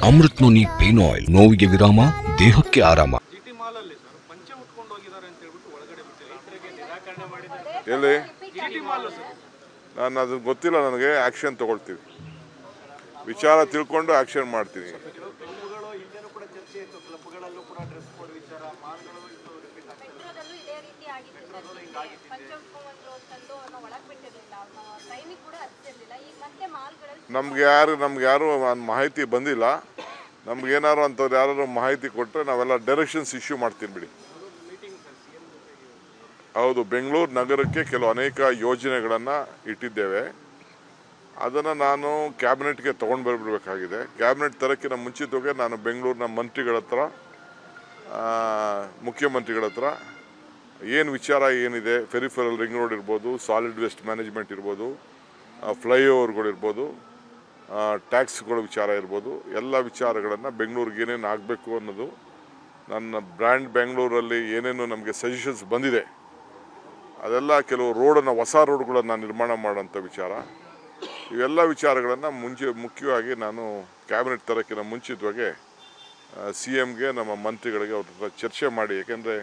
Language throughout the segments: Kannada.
ಅಮೃತ್ ನೋನಿ ಪೇನ್ ಆಯಿಲ್ ನೋವಿಗೆ ವಿರಾಮ ದೇಹಕ್ಕೆ ಆರಾಮ ಜಿ ಟಿ ಮಾಲಲ್ಲಿ ಸರ್ ಪಂಚೆ ಉಟ್ಕೊಂಡು ಹೋಗಿದ್ದಾರೆ ಅಂತ ಹೇಳ್ಬಿಟ್ಟು ಒಳಗಡೆ ಬಿಟ್ಟಿಲ್ಲ ರೈತರಿಗೆ ನಿರಾಕರಣೆ ಮಾಡಿದ್ದಾರೆ ಎಲ್ಲಿ ಜಿ ಟಿ ಮಾಲ್ ಸರ್ ನಾನು ಅದು ಗೊತ್ತಿಲ್ಲ ನನಗೆ ಆ್ಯಕ್ಷನ್ ತಗೊಳ್ತೀವಿ ವಿಚಾರ ತಿಳ್ಕೊಂಡು ಆ್ಯಕ್ಷನ್ ಮಾಡ್ತೀನಿ ಕ್ಲಬ್ಗಳು ಹಿಂದೆನೂ ಕೂಡ ಚರ್ಚೆ ಇತ್ತು ಕ್ಲಬ್ಗಳಲ್ಲೂ ಕೂಡ ಡ್ರೆಸ್ ಕೋಡ್ ವಿಚಾರ ಮಾಲ್ಗಳು ಇತ್ತು ರಿಪೀಟ್ ಆಗ್ತದೆ ಮೆಟ್ರೋದಲ್ಲೂ ಇದೇ ರೀತಿ ಆಗಿತ್ತು ಸರ್ ಪಂಚ ಉಟ್ಕೊಂಡ್ಬಂದ್ರು ಅಂತಂದು ಅವ್ರನ್ನ ಒಳಗೆ ಬಿಟ್ಟಿರಲಿಲ್ಲ ಅವ್ರನ್ನ ಟ್ರೈನಿಗೆ ಕೂಡ ಹಚ್ಚಿರ್ಲಿಲ್ಲ ಈಗ ಮತ್ತೆ ಮಾಲ್ಗಳಲ್ಲಿ ನಮ್ಗೆ ಯಾರು ನಮ್ಗೆ ಯಾರು ಆ ಮಾಹಿತಿ ಬಂದಿಲ್ಲ ನಮ್ಗೆ ಏನಾರು ಅಂಥವ್ರು ಯಾರು ಮಾಹಿತಿ ಕೊಟ್ಟರೆ ನಾವೆಲ್ಲ ಡೈರೆಕ್ಷನ್ಸ್ ಇಶ್ಯೂ ಮಾಡ್ತೀನಿ ಬಿಡಿ ಹೌದು ಬೆಂಗಳೂರು ನಗರಕ್ಕೆ ಕೆಲವು ಅನೇಕ ಯೋಜನೆಗಳನ್ನು ಇಟ್ಟಿದ್ದೇವೆ ಅದನ್ನು ನಾನು ಕ್ಯಾಬಿನೆಟ್ಗೆ ತೊಗೊಂಡು ಬರಬೇಕಾಗಿದೆ ಕ್ಯಾಬಿನೆಟ್ ತರಕ್ಕಿಂತ ಮುಂಚಿತವಾಗಿ ನಾನು ಬೆಂಗಳೂರಿನ ಮಂತ್ರಿಗಳ ಹತ್ರ ಆ, ಮುಖ್ಯಮಂತ್ರಿಗಳ ಹತ್ರ ಏನು ವಿಚಾರ ಏನಿದೆ ಫೆರಿಫರಲ್ ರಿಂಗ್ ರೋಡ್ ಇರ್ಬೋದು ಸಾಲಿಡ್ ವೇಸ್ಟ್ ಮ್ಯಾನೇಜ್ಮೆಂಟ್ ಇರ್ಬೋದು ಫ್ಲೈಓವರ್ಗಳಿರ್ಬೋದು ಟ್ಯಾಕ್ಸ್ಗಳ ವಿಚಾರ ಇರ್ಬೋದು ಎಲ್ಲ ವಿಚಾರಗಳನ್ನು ಬೆಂಗಳೂರಿಗೆ ಏನೇನು ಆಗಬೇಕು ಅನ್ನೋದು ನನ್ನ ಬ್ರ್ಯಾಂಡ್ ಬೆಂಗಳೂರಲ್ಲಿ ಏನೇನು ನಮಗೆ ಸಜೆಷನ್ಸ್ ಬಂದಿದೆ ಅದೆಲ್ಲ ಕೆಲವು ರೋಡನ್ನು ಹೊಸ ರೋಡ್ಗಳನ್ನು ನಿರ್ಮಾಣ ಮಾಡೋಂಥ ವಿಚಾರ ಇವೆಲ್ಲ ವಿಚಾರಗಳನ್ನು ಮುಂಚೆ ಮುಖ್ಯವಾಗಿ ನಾನು ಕ್ಯಾಬಿನೆಟ್ ತರಕ್ಕಿಂತ ಮುಂಚಿತವಾಗಿ ಸಿ ಎಮ್ಗೆ ನಮ್ಮ ಮಂತ್ರಿಗಳಿಗೆ ಅವ್ರ ಹತ್ರ ಚರ್ಚೆ ಮಾಡಿ ಯಾಕೆಂದರೆ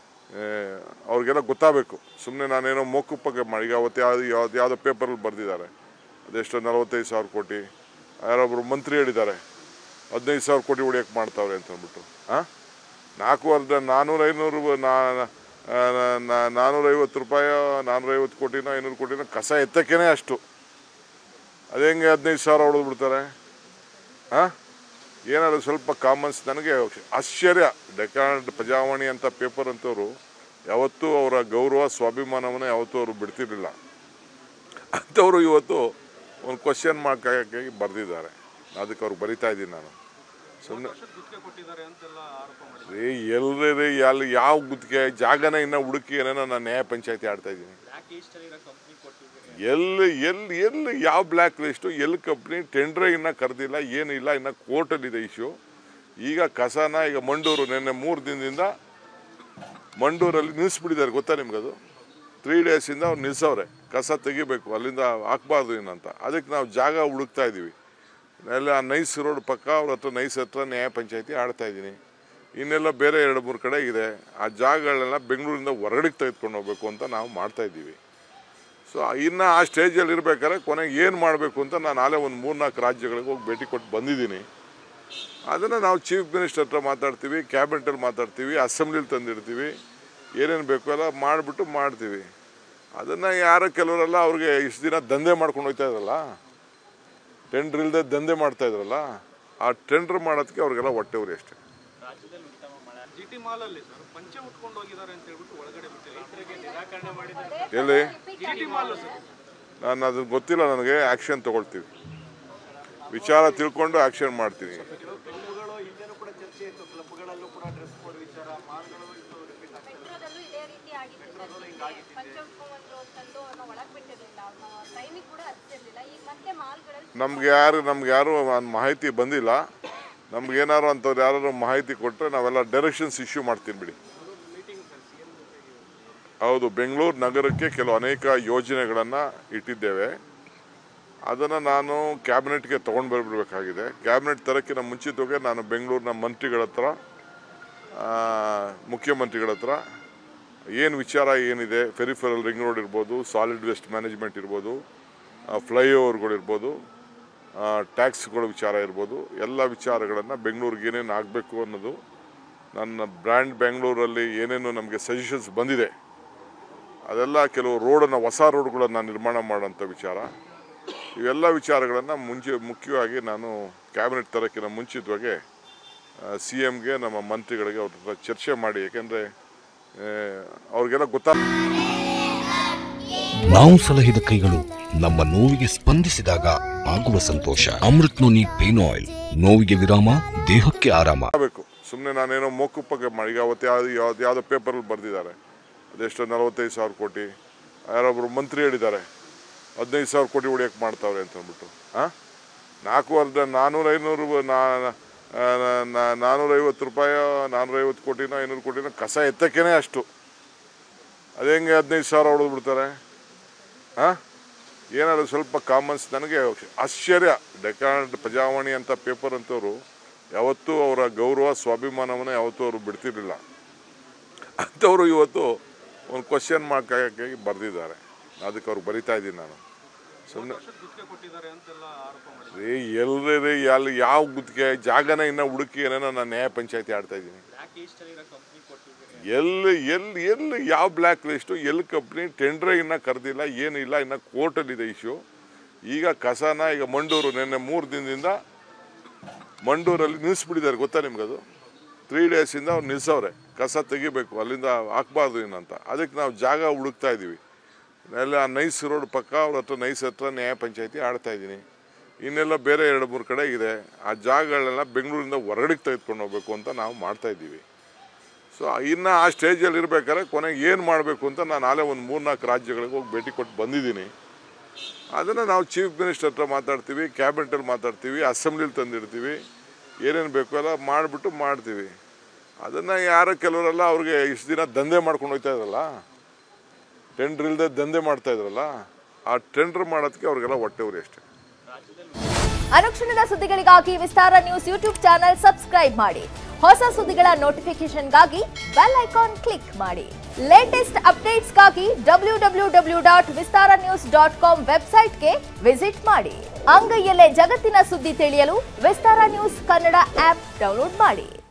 ಅವ್ರಿಗೆಲ್ಲ ಗೊತ್ತಾಗಬೇಕು ಸುಮ್ಮನೆ ನಾನೇನೋ ಮೋಕುಪ್ಪಗೆ ಮಾಡಿ ಈಗ ಅವತ್ತು ಯಾವ್ದು ಯಾವ್ದು ಯಾವುದೋ ಪೇಪರಲ್ಲಿ ಬರೆದಿದ್ದಾರೆ ಅದೆಷ್ಟೋ ನಲವತ್ತೈದು ಸಾವಿರ ಕೋಟಿ ಯಾರೊಬ್ಬರು ಮಂತ್ರಿ ಹೇಳಿದ್ದಾರೆ ಹದಿನೈದು ಸಾವಿರ ಕೋಟಿ ಹೊಡಿಯೋಕೆ ಮಾಡ್ತಾವ್ರೆ ಅಂತ ಅಂದ್ಬಿಟ್ಟು ಹಾಂ ನಾಲ್ಕು ಅರ್ಧ ನಾನ್ನೂರ ಐನೂರು ನಾ- ನಾ- ನಾ- ನಾನ್ನೂರೈವತ್ತು ರೂಪಾಯಿ ನಾನ್ನೂರೈವತ್ತು ಕೋಟಿನೋ ಐನೂರು ಕೋಟಿನೋ ಕಸ ಎತ್ತಕ್ಕೇನೆ ಅಷ್ಟು ಅದು ಹೆಂಗೆ ಹದಿನೈದು ಸಾವಿರ ಹೊಡೆದು ಬಿಡ್ತಾರೆ ಹಾಂ ಏನಾದ್ರು ಸ್ವಲ್ಪ ಕಾಮನ್ಸ್ ನನಗೆ ಆಶ್ಚರ್ಯ ಡೆಕಾಂಡ್ ಪ್ರಜಾವಾಣಿ ಅಂತ ಪೇಪರ್ ಅಂತವರು ಯಾವತ್ತೂ ಅವರ ಗೌರವ ಸ್ವಾಭಿಮಾನವನ್ನು ಯಾವತ್ತೂ ಅವರು ಬಿಡ್ತಿರ್ಲಿಲ್ಲ ಅಂಥವರು ಇವತ್ತು ಒಂದು ಕ್ವಶನ್ ಮಾರ್ಕಾಗಿ ಬರೆದಿದ್ದಾರೆ ಅದಕ್ಕೆ ಅವ್ರಿಗೆ ಬರಿತಾ ಇದ್ದೀನಿ ನಾನು ಸುಮ್ಮನೆ ವರ್ಷದ ಗುತ್ತಿಗೆ ಕೊಟ್ಟಿದ್ದಾರೆ ಅಂತೆಲ್ಲ ಆರೋಪ ಮಾಡಿದ್ದಾರೆ ರೀ ಎಲ್ರಿ ರೀ ಅಲ್ಲಿ ಯಾವ ಗುತ್ತಿಗೆ ಜಾಗನ ಇನ್ನೂ ಹುಡುಕಿ ಏನೇನೋ ನಾನು ನ್ಯಾಯ ಪಂಚಾಯತಿ ಆಡ್ತಾ ಇದ್ದೀನಿ ಬ್ಲ್ಯಾಕ್ ಈಸ್ಟ್ ಇರೋ ಕಂಪ್ನಿ ಕೊಟ್ಟಿದ್ದಾರೆ ಎಲ್ಲಿ ಎಲ್ಲಿ ಎಲ್ಲಿ ಯಾವ ಬ್ಲ್ಯಾಕ್ ಲಿಸ್ಟು ಎಲ್ಲಿ ಕಂಪ್ನಿ ಟೆಂಡ್ರೇ ಇನ್ನೂ ಕರೆದಿಲ್ಲ ಏನಿಲ್ಲ ಇನ್ನು ಕೋರ್ಟಲ್ಲಿದೆ ಇಶ್ಯೂ ಈಗ ಕಸನ ಈಗ ಮಂಡೂರು ನಿನ್ನೆ ಮೂರು ದಿನದಿಂದ ಮಂಡೂರಲ್ಲಿ ನಿಲ್ಲಿಸ್ಬಿಟ್ಟಿದ್ದಾರೆ ಗೊತ್ತಾ ನಿಮ್ಗದು ತ್ರೀ ಡೇಸಿಂದ ಅವ್ರು ನಿಲ್ಸವ್ರೆ ಕಸ ತೆಗಿಬೇಕು ಅಲ್ಲಿಂದ ಹಾಕ್ಬಾರ್ದು ಇನ್ನಂತ ಅದಕ್ಕೆ ನಾವು ಜಾಗ ಹುಡುಕ್ತಾ ಇದ್ದೀವಿ ಎಲ್ಲ ನೈಸ್ ರೋಡ್ ಪಕ್ಕ ಅವ್ರ ಹತ್ರ ನೈಸ್ ಹತ್ರ ನ್ಯಾಯ ಪಂಚಾಯತಿ ಆಡ್ತಾ ಇದ್ದೀನಿ ಇನ್ನೆಲ್ಲ ಬೇರೆ ಎರಡು ಮೂರು ಕಡೆ ಇದೆ ಆ ಜಾಗಗಳನ್ನೆಲ್ಲ ಬೆಂಗಳೂರಿಂದ ಹೊರಗಡೆಗೆ ತೆಗೆದುಕೊಂಡು ಹೋಗ್ಬೇಕು ಅಂತ ನಾವು ಮಾಡ್ತಾ ಇದ್ದೀವಿ ಸೊ ಇನ್ನು ಆ ಸ್ಟೇಜಲ್ಲಿ ಇರ್ಬೇಕಾದ್ರೆ ಕೊನೆಗೆ ಏನು ಮಾಡಬೇಕು ಅಂತ ನಾನು ಆಲೇ ಒಂದು ಮೂರ್ನಾಲ್ಕು ರಾಜ್ಯಗಳಿಗೆ ಹೋಗಿ ಭೇಟಿ ಕೊಟ್ಟು ಬಂದಿದ್ದೀನಿ ಅದನ್ನು ನಾವು ಚೀಫ್ ಮಿನಿಸ್ಟರ್ ಹತ್ರ ಮಾತಾಡ್ತೀವಿ ಕ್ಯಾಬಿನೆಟಲ್ಲಿ ಮಾತಾಡ್ತೀವಿ ಅಸೆಂಬ್ಲಿಲಿ ತಂದಿಡ್ತೀವಿ ಏನೇನು ಬೇಕು ಎಲ್ಲ ಮಾಡಿಬಿಟ್ಟು ಮಾಡ್ತೀವಿ ಅದನ್ನು ಯಾರೋ ಕೆಲವರೆಲ್ಲ ಅವ್ರಿಗೆ ಇಷ್ಟು ದಿನ ದಂಧೆ ಮಾಡ್ಕೊಂಡು ಹೋಗ್ತಾ ಇದ್ರಲ್ಲ ಟೆಂಡ್ರ್ ಇಲ್ಲದೆ ದಂಧೆ ಮಾಡ್ತಾ ಇದ್ರಲ್ಲ ಆ ಟೆಂಡ್ರ್ ಮಾಡೋದಕ್ಕೆ ಅವ್ರಿಗೆಲ್ಲ ಹೊಟ್ಟೆ ಉರಿ ಅಷ್ಟೇ ಜಿ ಟಿ ಮಾಲಲ್ಲಿ ಸರ್ ಪಂಚೆ ಉಟ್ಕೊಂಡು ಹೋಗಿದ್ದಾರೆ ಅಂತ ಹೇಳ್ಬಿಟ್ಟು ಒಳಗಡೆ ಬಿಟ್ಟಿಲ್ಲ ರೈತರಿಗೆ ನಿರಾಕರಣೆ ಮಾಡಿದ್ದಾರೆ ಎಲ್ಲಿ ಜಿ ಟಿ ಮಾಲ್ ಸರ್ ನಾನು ಅದು ಗೊತ್ತಿಲ್ಲ ನನಗೆ ಆ್ಯಕ್ಷನ್ ತಗೊಳ್ತೀವಿ ವಿಚಾರ ತಿಳ್ಕೊಂಡು ಆ್ಯಕ್ಷನ್ ಮಾಡ್ತೀನಿ ಕ್ಲಬ್ಗಳು ಹಿಂದೆನೂ ಕೂಡ ಚರ್ಚೆ ಇತ್ತು ಕ್ಲಬ್ಗಳಲ್ಲೂ ಕೂಡ ಡ್ರೆಸ್ ಕೋಡ್ ವಿಚಾರ ಮಾಲ್ಗಳು ಇತ್ತು ರಿಪೀಟ್ ಆಗ್ತದೆ ಮೆಟ್ರೋದಲ್ಲೂ ಇದೇ ರೀತಿ ಆಗಿತ್ತು ಸರ್ ಪಂಚ ಉಟ್ಕೊಂಡ್ಬಂದ್ರು ಅಂತಂದು ಅವ್ರನ್ನ ಒಳಗೆ ಬಿಟ್ಟಿರಲಿಲ್ಲ ಅವ್ರನ್ನ ಟ್ರೈನಿಗೆ ಕೂಡ ಹಚ್ಚಿರ್ಲಿಲ್ಲ ಈಗ ಮತ್ತೆ ಮಾಲ್ಗಳಲ್ಲಿ ನಮ್ಗೆ ಯಾರು ನಮ್ಗೆ ಯಾರು ಆ ಮಾಹಿತಿ ಬಂದಿಲ್ಲ ನಮ್ಗೆ ಏನಾರು ಅಂಥವ್ರು ಯಾರು ಮಾಹಿತಿ ಕೊಟ್ಟರೆ ನಾವೆಲ್ಲ ಡೈರೆಕ್ಷನ್ಸ್ ಇಶ್ಯೂ ಮಾಡ್ತೀನಿ ಬಿಡಿ ಹೌದು ಬೆಂಗಳೂರು ನಗರಕ್ಕೆ ಕೆಲವು ಅನೇಕ ಯೋಜನೆಗಳನ್ನು ಇಟ್ಟಿದ್ದೇವೆ ಅದನ್ನು ನಾನು ಕ್ಯಾಬಿನೆಟ್ಗೆ ತೊಗೊಂಡು ಬರಬೇಕಾಗಿದೆ ಕ್ಯಾಬಿನೆಟ್ ತರಕ್ಕಿಂತ ಮುಂಚಿತವಾಗಿ ನಾನು ಬೆಂಗಳೂರಿನ ಮಂತ್ರಿಗಳ ಹತ್ರ ಆ, ಮುಖ್ಯಮಂತ್ರಿಗಳ ಹತ್ರ ಏನು ವಿಚಾರ ಏನಿದೆ ಫೆರಿಫರಲ್ ರಿಂಗ್ ರೋಡ್ ಇರ್ಬೋದು ಸಾಲಿಡ್ ವೇಸ್ಟ್ ಮ್ಯಾನೇಜ್ಮೆಂಟ್ ಇರ್ಬೋದು ಫ್ಲೈಓವರ್ಗಳಿರ್ಬೋದು ಟ್ಯಾಕ್ಸ್ಗಳ ವಿಚಾರ ಇರ್ಬೋದು ಎಲ್ಲ ವಿಚಾರಗಳನ್ನು ಬೆಂಗಳೂರಿಗೆ ಏನೇನು ಆಗಬೇಕು ಅನ್ನೋದು ನನ್ನ ಬ್ರ್ಯಾಂಡ್ ಬೆಂಗಳೂರಲ್ಲಿ ಏನೇನು ನಮಗೆ ಸಜೆಷನ್ಸ್ ಬಂದಿದೆ ಅದೆಲ್ಲ ಕೆಲವು ರೋಡನ್ನು ಹೊಸ ರೋಡ್ಗಳನ್ನು ನಿರ್ಮಾಣ ಮಾಡೋಂಥ ವಿಚಾರ ಇವೆಲ್ಲ ವಿಚಾರಗಳನ್ನು ಮುಂಚೆ ಮುಖ್ಯವಾಗಿ ನಾನು ಕ್ಯಾಬಿನೆಟ್ ತರಕ್ಕಿಂತ ಮುಂಚಿತವಾಗಿ ಸಿ ಎಮ್ಗೆ ನಮ್ಮ ಮಂತ್ರಿಗಳಿಗೆ ಅವ್ರ ಹತ್ರ ಚರ್ಚೆ ಮಾಡಿ ಯಾಕೆಂದರೆ ಅವ್ರಿಗೆಲ್ಲ ಗೊತ್ತಾ ನಾವು ಸಲಹಿದ ಕೈಗಳು ನಮ್ಮ ನೋವಿಗೆ ಸ್ಪಂದಿಸಿದಾಗ ಆಗುವ ಸಂತೋಷ ಅಮೃತ್ ನೋನಿ ಪೇನ್ ಆಯಿಲ್ ನೋವಿಗೆ ವಿರಾಮ ದೇಹಕ್ಕೆ ಆರಾಮ ಆಗಬೇಕು ಸುಮ್ಮನೆ ನಾನೇನೋ ಮೋಕುಪ್ಪಗೆ ಮಾಡಿ ಈಗ ಅವತ್ತು ಯಾವ್ದು ಯಾವ್ದು ಯಾವುದೋ ಪೇಪರಲ್ಲಿ ಬರೆದಿದ್ದಾರೆ ಅದೆಷ್ಟೋ ನಲವತ್ತೈದು ಸಾವಿರ ಕೋಟಿ ಯಾರೊಬ್ಬರು ಮಂತ್ರಿ ಹೇಳಿದ್ದಾರೆ ಹದಿನೈದು ಸಾವಿರ ಕೋಟಿ ಹೊಡಿಯೋಕೆ ಮಾಡ್ತಾವ್ರೆ ಅಂತ ಅಂದ್ಬಿಟ್ಟು ಹಾಂ ನಾಲ್ಕು ಅರ್ಧ ನಾನ್ನೂರ ಐನೂರು ನಾ- ನಾ- ನಾ- ನಾನ್ನೂರೈವತ್ತು ರೂಪಾಯಿ ನಾನ್ನೂರೈವತ್ತು ಕೋಟಿನೋ ಐನೂರು ಕೋಟಿನೋ ಕಸ ಎತ್ತಕ್ಕೇನೆ ಅಷ್ಟು ಅದು ಹೆಂಗೆ ಹದಿನೈದು ಸಾವಿರ ಹೊಡೆದು ಬಿಡ್ತಾರೆ ಹಾಂ ಏನಾದ್ರು ಸ್ವಲ್ಪ ಕಾಮನ್ಸ್ ನನಗೆ ಆಶ್ಚರ್ಯ ಡೆಕಾಂಡ್ ಪ್ರಜಾವಾಣಿ ಅಂತ ಪೇಪರ್ ಅಂತವರು ಯಾವತ್ತೂ ಅವರ ಗೌರವ ಸ್ವಾಭಿಮಾನವನ್ನು ಯಾವತ್ತೂ ಅವರು ಬಿಡ್ತಿರ್ಲಿಲ್ಲ ಅಂಥವ್ರು ಇವತ್ತು ಒಂದು ಕ್ವಶನ್ ಮಾರ್ಕಾಗಿ ಬರೆದಿದ್ದಾರೆ ಅದಕ್ಕೆ ಅವ್ರು ಬರಿತಾ ಇದ್ದೀನಿ ನಾನು ಸುಮ್ಮನೆ ವರ್ಷದ ಗುತ್ತಿಗೆ ಕೊಟ್ಟಿದ್ದಾರೆ ಅಂತೆಲ್ಲ ಆರೋಪ ಮಾಡಿದ್ರು ರೀ ಎಲ್ರಿ ಅಲ್ಲಿ ಯಾವ ಗುತ್ತಿಗೆ ಜಾಗನ ಇನ್ನೂ ಹುಡುಕಿ ಏನೇನೋ ನಾನು ನ್ಯಾಯ ಪಂಚಾಯತಿ ಆಡ್ತಾ ಇದ್ದೀನಿ ಬ್ಲ್ಯಾಕ್ ಲಿಸ್ಟ್ ಇರೋ ಕಂಪ್ನಿ ಕೊಟ್ಟಿದ್ದೀರಿ ಎಲ್ಲಿ ಎಲ್ಲಿ ಎಲ್ಲಿ ಯಾವ ಬ್ಲ್ಯಾಕ್ ಲಿಸ್ಟು ಎಲ್ಲಿ ಕಂಪ್ನಿ ಟೆಂಡ್ರೆ ಇನ್ನೂ ಕರೆದಿಲ್ಲ ಏನಿಲ್ಲ ಇನ್ನು ಕೋರ್ಟಲ್ಲಿದೆ ಇಶ್ಯೂ ಈಗ ಕಸನ ಈಗ ಮಂಡೂರು ನಿನ್ನೆ ಮೂರು ದಿನದಿಂದ ಮಂಡೂರಲ್ಲಿ ನಿಲ್ಲಿಸ್ಬಿಟ್ಟಿದ್ದಾರೆ ಗೊತ್ತಾ ನಿಮ್ಗದು ತ್ರೀ ಡೇಸಿಂದ ಅವ್ರು ನಿಲ್ಸವ್ರೆ ಕಸ ತೆಗಿಬೇಕು ಅಲ್ಲಿಂದ ಹಾಕ್ಬಾರ್ದು ಇನ್ನಂತ ಅದಕ್ಕೆ ನಾವು ಜಾಗ ಹುಡುಕ್ತಾ ಇದ್ದೀವಿ ಎಲ್ಲ ನೈಸ್ ರೋಡ್ ಪಕ್ಕ ಅವ್ರ ಹತ್ರ ನೈಸ್ ಹತ್ರ ನ್ಯಾಯ ಪಂಚಾಯತಿ ಆಡ್ತಾ ಇದ್ದೀನಿ ಇನ್ನೆಲ್ಲ ಬೇರೆ ಎರಡು ಮೂರು ಕಡೆ ಇದೆ ಆ ಜಾಗಗಳನ್ನೆಲ್ಲ ಬೆಂಗಳೂರಿಂದ ಹೊರಗಡೆಗೆ ತೆಗೆದುಕೊಂಡು ಹೋಗ್ಬೇಕು ಅಂತ ನಾವು ಮಾಡ್ತಾ ಇದ್ದೀವಿ ಸೊ ಇನ್ನು ಆ ಸ್ಟೇಜಲ್ಲಿ ಇರ್ಬೇಕಾದ್ರೆ ಕೊನೆಗೆ ಏನು ಮಾಡಬೇಕು ಅಂತ ನಾನು ಆಲೇ ಒಂದು ಮೂರ್ನಾಲ್ಕು ರಾಜ್ಯಗಳಿಗೆ ಹೋಗಿ ಭೇಟಿ ಕೊಟ್ಟು ಬಂದಿದ್ದೀನಿ ಅದನ್ನು ನಾವು ಚೀಫ್ ಮಿನಿಸ್ಟರ್ ಹತ್ರ ಮಾತಾಡ್ತೀವಿ ಕ್ಯಾಬಿನೆಟಲ್ಲಿ ಮಾತಾಡ್ತೀವಿ ಅಸೆಂಬ್ಲಿಲಿ ತಂದಿಡ್ತೀವಿ ಏನೇನು ಬೇಕು ಎಲ್ಲ ಮಾಡಿಬಿಟ್ಟು ಮಾಡ್ತೀವಿ ಅದನ್ನು ಯಾರೋ ಕೆಲವರೆಲ್ಲ ಅವ್ರಿಗೆ ಇಷ್ಟು ದಿನ ದಂಧೆ ಮಾಡ್ಕೊಂಡು ಹೋಗ್ತಾ ಇದ್ರಲ್ಲ ಟೆಂಡ್ರ್ ಇಲ್ಲದೆ ದಂಧೆ ಮಾಡ್ತಾ ಇದ್ರಲ್ಲ ಆ ಟೆಂಡ್ರ್ ಮಾಡೋದಕ್ಕೆ ಅವ್ರಿಗೆಲ್ಲ ಹೊಟ್ಟೆ ಉರಿ ಅಷ್ಟೇ ಅನುಕ್ಷಣದ ಸುದ್ದಿಗಳಿಗಾಗಿ Vistara news YouTube channel subscribe ಮಾಡಿ ಹೊಸ ಸುದ್ದಿಗಳ ನೋಟಿಫಿಕೇಶನ್ಗಾಗಿ ಬೆಲ್ ಐಕಾನ್ ಕ್ಲಿಕ್ ಮಾಡಿ ಲೇಟೆಸ್ಟ್ ಅಪ್ಡೇಟ್ಸ್ಗಾಗಿ W W W dot Vistara news dot com ವೆಬ್ಸೈಟ್ಗೆ ವಿಸಿಟ್ ಮಾಡಿ ಅಂಗೈಯಲ್ಲೇ ಜಗತ್ತಿನ ಸುದ್ದಿ ತಿಳಿಯಲು Vistara news Kannada app download ಮಾಡಿ